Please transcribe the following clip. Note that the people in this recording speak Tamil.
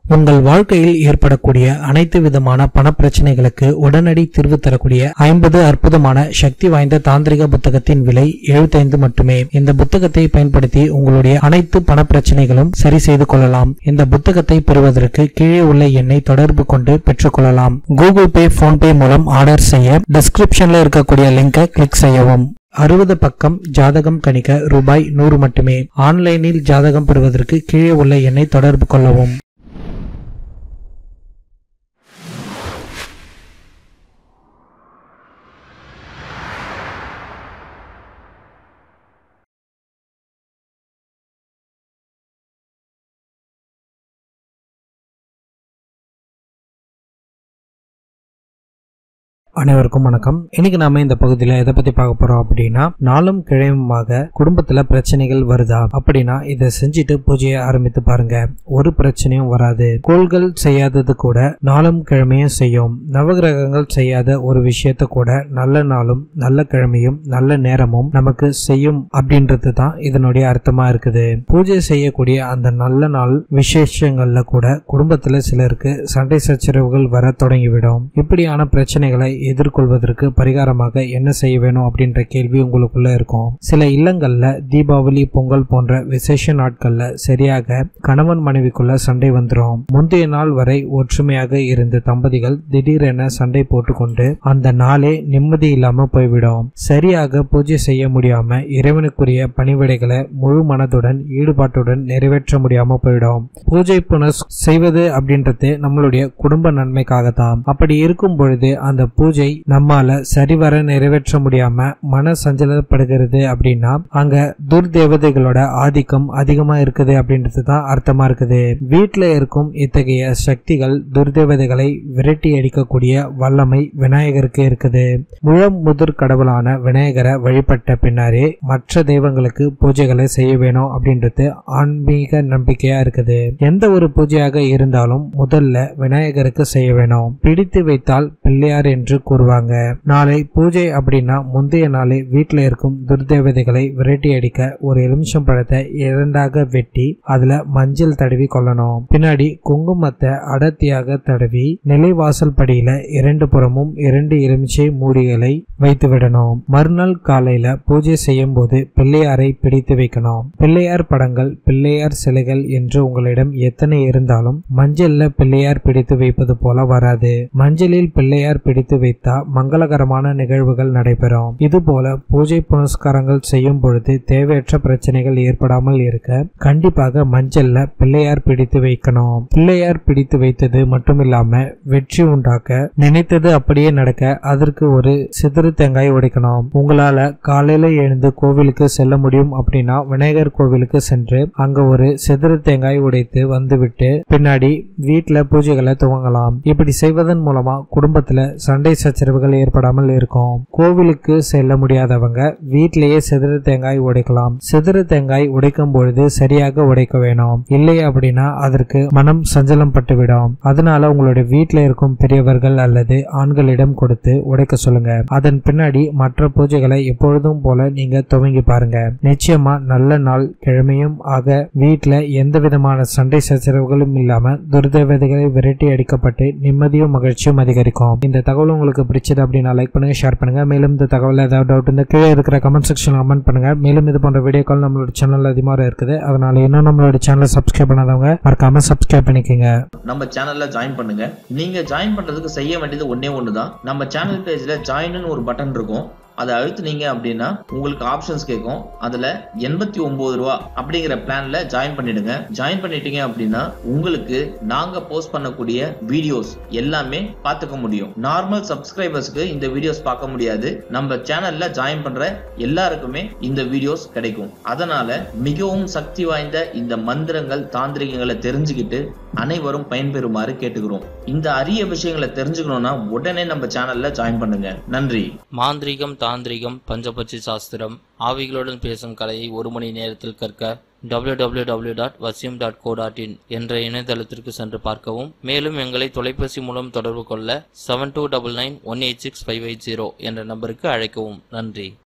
உங்கள் வாழ்க்கையில் ஏற்படக்கூடிய அனைத்து விதமான பணப்பிரச்சனைகளுக்கு உடனடி தீர்வு தரக்கூடிய ஐம்பது அற்புதமான சக்தி வாய்ந்த தாந்திரிக புத்தகத்தின் விலை 75 மட்டுமே இந்த புத்தகத்தை பயன்படுத்தி உங்களுடைய அனைத்து பணப்பிரச்சனைகளும் சரி செய்து கொள்ளலாம் இந்த புத்தகத்தை பெறுவதற்கு கீழே உள்ள எண்ணை தொடர்பு கொண்டு பெற்றுக்கொள்ளலாம் கூகுள் பே போன்பே மூலம் ஆர்டர் செய்ய டிஸ்கிரிப்ஷன்ல இருக்கக்கூடிய லிங்கை கிளிக் செய்யவும் அறுபது பக்கம் ஜாதகம் கணிக்க ரூபாய் நூறு மட்டுமே ஆன்லைனில் ஜாதகம் பெறுவதற்கு கீழே உள்ள எண்ணை தொடர்பு கொள்ளவும் அனைவருக்கும் வணக்கம் இன்னைக்கு நாம இந்த பகுதியில எதை பத்தி பார்க்க போறோம் அப்படின்னா நாளும் கிழமையுமாக குடும்பத்துல பிரச்சனைகள் வருதா அப்படின்னா இதை செஞ்சுட்டு பூஜையை ஆரம்பித்து பாருங்க ஒரு பிரச்சனையும் வராது கோள்கள் செய்யாதது கூட நாளும் கிழமையும் செய்யும் நவகிரகங்கள் செய்யாத ஒரு விஷயத்த கூட நல்ல நாளும் நல்ல கிழமையும் நல்ல நேரமும் நமக்கு செய்யும் அப்படின்றது தான் இதனுடைய அர்த்தமா இருக்குது பூஜை செய்யக்கூடிய அந்த நல்ல நாள் விசேஷங்கள்ல கூட குடும்பத்துல சிலருக்கு சண்டை சச்சரவுகள் வர தொடங்கிவிடும் இப்படியான பிரச்சனைகளை எதிர்கொள்வதற்கு பரிகாரமாக என்ன செய்ய வேணும் அப்படின்ற கேள்வி உங்களுக்குள்ள இருக்கும் சில இல்லங்கள்ல தீபாவளி பொங்கல் போன்ற விசேஷ நாட்கள்ல சரியாக கணவன் மனைவிக்குள்ள சண்டை வந்துடும் முந்தைய நாள் வரை ஒற்றுமையாக இருந்த தம்பதிகள் திடீரென சண்டை போட்டுக்கொண்டு அந்த நாளே நிம்மதி இல்லாம போய்விடும் சரியாக பூஜை செய்ய முடியாம இறைவனுக்குரிய பணிவிடைகளை முழு மனதுடன் ஈடுபாட்டுடன் நிறைவேற்ற முடியாம போயிடும் பூஜை புனஸ் செய்வது அப்படின்றது நம்மளுடைய குடும்ப நன்மைக்காகத்தான் அப்படி இருக்கும் பொழுது அந்த பூஜை நம்மால சரிவர நிறைவேற்ற முடியாம மன சஞ்சலப்படுகிறது அப்படின்னா அங்க துர்தேவதைகளோட ஆதிக்கம் அதிகமா இருக்குது அப்படின்றது தான் அர்த்தமா இருக்குது வீட்டுல இருக்கும் இத்தகைய சக்திகள் துர்தேவதைகளை விரட்டி அடிக்கக்கூடிய வல்லமை விநாயகருக்கு இருக்குது முழம் முதற் கடவுளான விநாயகரை வழிபட்ட பின்னாரே மற்ற தெய்வங்களுக்கு பூஜைகளை செய்ய வேணும் அப்படின்றது ஆன்மீக நம்பிக்கையா இருக்குது எந்த ஒரு பூஜையாக இருந்தாலும் முதல்ல விநாயகருக்கு செய்ய வேணும் பிடித்து வைத்தால் பிள்ளையார் என்று கூறுவாங்க நாளை பூஜை அப்படின்னா முந்தைய நாளே வீட்டில் இருக்கும் துர்தேவதைகளை விரட்டி அடிக்க ஒரு எலுமிச்சம் பழத்தை இரண்டாக வெட்டி அதுல மஞ்சள் தடவி கொள்ளணும் பின்னாடி குங்குமத்தை அடர்த்தியாக தடவி நிலைவாசல் படியில இரண்டு புறமும் இரண்டு எலுமிச்சை மூடிகளை வைத்து விடணும் மறுநாள் காலையில பூஜை செய்யும் போது பிள்ளையாரை பிடித்து வைக்கணும் பிள்ளையார் படங்கள் பிள்ளையார் சிலைகள் என்று உங்களிடம் எத்தனை இருந்தாலும் மஞ்சள்ல பிள்ளையார் பிடித்து வைப்பது போல வராது மஞ்சளில் பிள்ளையார் பிடித்து வைத்தா மங்களகரமான நிகழ்வுகள் நடைபெறும் இது போல பூஜை புனஸ்காரங்கள் செய்யும் பொழுது தேவையற்ற பிரச்சனைகள் ஏற்படாமல் இருக்க கண்டிப்பாக மஞ்சள்ல பிள்ளையார் பிடித்து வைக்கணும் பிள்ளையார் பிடித்து வைத்தது மட்டுமில்லாம வெற்றி உண்டாக்க நினைத்தது அப்படியே நடக்க அதற்கு ஒரு சிதறு தேங்காய் உடைக்கணும் உங்களால காலையில எழுந்து கோவிலுக்கு செல்ல முடியும் அப்படின்னா விநாயகர் கோவிலுக்கு சென்று அங்க ஒரு சிதறு தேங்காய் உடைத்து வந்துவிட்டு பின்னாடி வீட்டுல பூஜைகளை துவங்கலாம் இப்படி செய்வதன் மூலமா குடும்பத்துல சண்டை சச்சரவுகள் ஏற்படாமல் இருக்கும் கோவிலுக்கு செல்ல முடியாதவங்க வீட்டிலேயே சிதறு தேங்காய் உடைக்கலாம் சிதறு தேங்காய் உடைக்கும் பொழுது சரியாக உடைக்க வேணும் இல்லை அப்படின்னா அதற்கு மனம் சஞ்சலம் பட்டுவிடும் அதனால உங்களுடைய வீட்டில் இருக்கும் பெரியவர்கள் அல்லது ஆண்களிடம் கொடுத்து உடைக்க சொல்லுங்க அதன் பின்னாடி மற்ற பூஜைகளை எப்பொழுதும் போல நீங்க துவங்கி பாருங்க நிச்சயமா நல்ல நாள் கிழமையும் ஆக வீட்டில் எந்த விதமான சண்டை சச்சரவுகளும் இல்லாம துர்தேவதைகளை விரட்டி அடிக்கப்பட்டு நிம்மதியும் மகிழ்ச்சியும் அதிகரிக்கும் இந்த தகவல் உங்களுக்கு பிடிச்சது அப்படின்னா லைக் பண்ணுங்க ஷேர் பண்ணுங்க மேலும் இந்த தகவல் ஏதாவது டவுட் இருந்தால் கீழே இருக்கிற கமெண்ட் செக்ஷன் கமெண்ட் பண்ணுங்க மேலும் இது போன்ற வீடியோக்கள் நம்மளோட சேனல் அதிகமாக இருக்குது அதனால இன்னும் நம்மளோட சேனலை சப்ஸ்கிரைப் பண்ணாதவங்க மறக்காம சப்ஸ்கிரைப் பண்ணிக்கோங்க நம்ம சேனல்ல ஜாயின் பண்ணுங்க நீங்க ஜாயின் பண்றதுக்கு செய்ய வேண்டியது ஒண்ணே ஒண்ணுதான் நம்ம சேனல் பேஜ்ல ஜாயின்னு ஒரு பட்டன் இருக்கும் அதை அழுத்துனீங்க அப்படின்னா உங்களுக்கு ஆப்ஷன்ஸ் கேட்கும் அதுல எண்பத்தி ஒன்பது ரூபா அப்படிங்கிற பிளான்ல ஜாயின் பண்ணிடுங்க ஜாயின் பண்ணிட்டீங்க அப்படின்னா உங்களுக்கு நாங்க போஸ்ட் பண்ணக்கூடிய வீடியோஸ் எல்லாமே பார்த்துக்க முடியும் நார்மல் சப்ஸ்கிரைபர்ஸ்க்கு இந்த வீடியோஸ் பார்க்க முடியாது நம்ம சேனல்ல ஜாயின் பண்ற எல்லாருக்குமே இந்த வீடியோஸ் கிடைக்கும் அதனால மிகவும் சக்தி வாய்ந்த இந்த மந்திரங்கள் தாந்திரிகங்களை தெரிஞ்சுக்கிட்டு அனைவரும் பயன்பெறுமாறு கேட்டுக்கிறோம் இந்த அரிய விஷயங்களை தெரிஞ்சுக்கணும்னா உடனே நம்ம சேனல்ல ஜாயின் பண்ணுங்க நன்றி மாந்திரீகம் தாந்திரிகம் பஞ்சபட்சி சாஸ்திரம் ஆவிகளுடன் பேசும் கலையை ஒரு மணி நேரத்தில் கற்க www.vasim.co.in டாட் வசியம் டாட் கோ டாட் இன் என்ற இணையதளத்திற்கு சென்று பார்க்கவும் மேலும் எங்களை தொலைபேசி மூலம் தொடர்பு கொள்ள seven two double nine one eight six five eight zero என்ற நம்பருக்கு அழைக்கவும் நன்றி